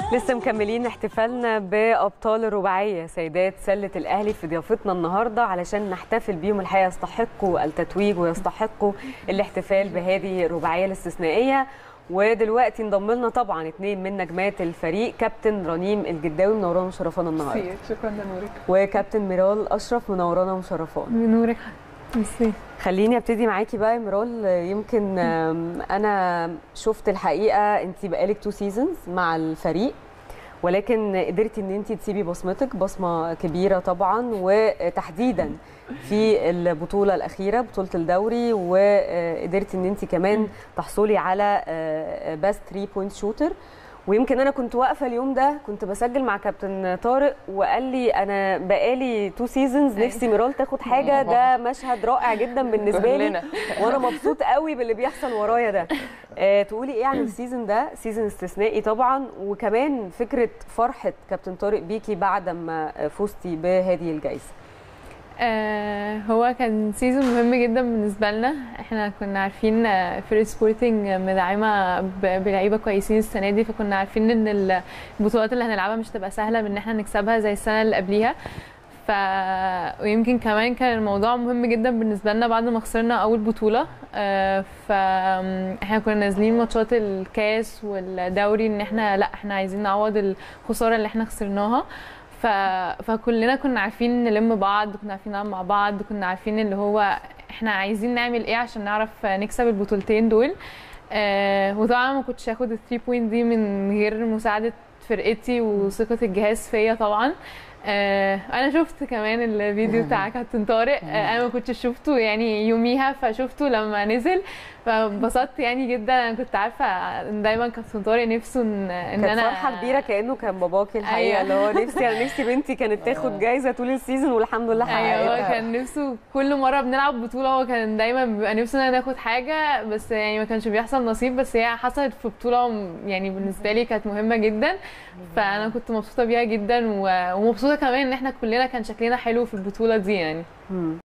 لسه مكملين احتفالنا بابطال الرباعيه سيدات سله الاهلي في ضيافتنا النهارده علشان نحتفل بيهم الحقيقه يستحقوا التتويج ويستحقوا الاحتفال بهذه الرباعيه الاستثنائيه ودلوقتي انضم لنا طبعا اثنين من نجمات الفريق كابتن رنيم الجداوي منورانا ومشرفانا النهارده شكرا لنورك وكابتن ميرال اشرف منورانا ومشرفانا بنورك ميرسي خليني ابتدي معاكي بقى يا ميرال يمكن آم، انا شفت الحقيقه انت بقالك تو سيزونز مع الفريق ولكن قدرتي ان انت تسيبي بصمتك بصمه كبيره طبعا وتحديدا في البطوله الاخيره بطوله الدوري وقدرتي ان انت كمان تحصلي على باست 3 بوينت شوتر ويمكن انا كنت واقفه اليوم ده كنت بسجل مع كابتن طارق وقال لي انا بقالي تو سيزونز نفسي ميرال تاخد حاجه ده مشهد رائع جدا بالنسبه لي كلنا. وانا مبسوط قوي باللي بيحصل ورايا ده آه تقولي ايه عن السيزون ده سيزون استثنائي طبعا وكمان فكره فرحه كابتن طارق بيكي بعد ما فزتي بهذه الجائزه آه هو كان سيزون مهم جدا بالنسبه لنا احنا كنا عارفين آه، فريق سبورتنج مدعمه ب- بلعيبه كويسين السنه دي فكنا عارفين ان البطولات اللي هنلعبها مش تبقى سهله بان احنا نكسبها زي السنه اللي قبليها ف ويمكن كمان كان الموضوع مهم جدا بالنسبه لنا بعد ما خسرنا اول بطوله آه، ف احنا كنا نازلين ماتشات الكاس والدوري ان احنا لا احنا عايزين نعوض الخساره اللي احنا خسرناها ف... فكلنا كنا عارفين نلم بعض كنا عارفين نلعب مع بعض كنا عارفين اللي هو احنا عايزين نعمل ايه عشان نعرف نكسب البطولتين دول آه وطبعا ما كنتش هاخد الثري بوينت دي من غير مساعده فرقتي وثقه الجهاز فيا طبعا آه انا شفت كمان الفيديو بتاع كابتن طارق آه انا ما كنتش شفته يعني يوميها فشفته لما نزل فانبسطت يعني جدا انا كنت عارفه ان دايما كابتن طارق نفسه ان ان كانت انا فرحه كبيره كانه كان باباكي الحقيقه أيوة. اللي هو نفسي انا نفسي بنتي كانت تاخد جايزه طول السيزون والحمد لله ايوه هو حققتها كان نفسه كل مره بنلعب بطوله هو كان دايما بيبقى نفسنا ناخد حاجه بس يعني ما كانش بيحصل نصيب بس هي حصلت في بطوله وم- يعني بالنسبه لي كانت مهمه جدا فانا كنت مبسوطه بيها جدا و- ومبسوطه كمان ان احنا كلنا كان شكلنا حلو في البطوله دي يعني مم.